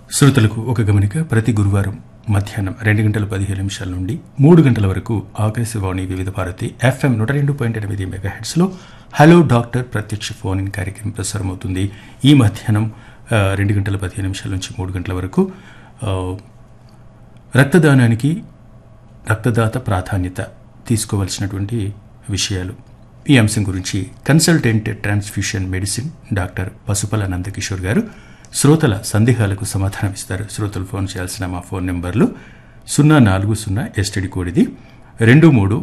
శ్రోతలకు ఒక గమనిక ప్రతి గురువారం మధ్యాహ్నం రెండు గంటల పదిహేను నిమిషాల నుండి మూడు గంటల వరకు ఆకాశవాణి వివిధ భారతి ఎఫ్ఎం నూట రెండు పాయింట్ ఎనిమిది మెగాహెడ్స్లో హలో డాక్టర్ ప్రత్యక్ష ఫోన్ ఇన్ కార్యక్రమం ప్రసారమవుతుంది ఈ మధ్యాహ్నం ఆ, రెండు గంటల పదిహేను నిమిషాల నుంచి మూడు గంటల వరకు ఆ, రక్తదానానికి రక్తదాత ప్రాధాన్యత తీసుకోవాల్సినటువంటి విషయాలు ఈ అంశం గురించి consultant transfusion medicine doctor Pasupala Nandakishore గారు శ్రోతల సందేహాలకు సమాధానం ఇస్తారు శ్రోతలు ఫోన్ చేయాల్సిన మా ఫోన్ నెంబర్లు సున్నా నాలుగు సున్నా ఎస్టీడీ కోడ్ ఇది రెండు మూడు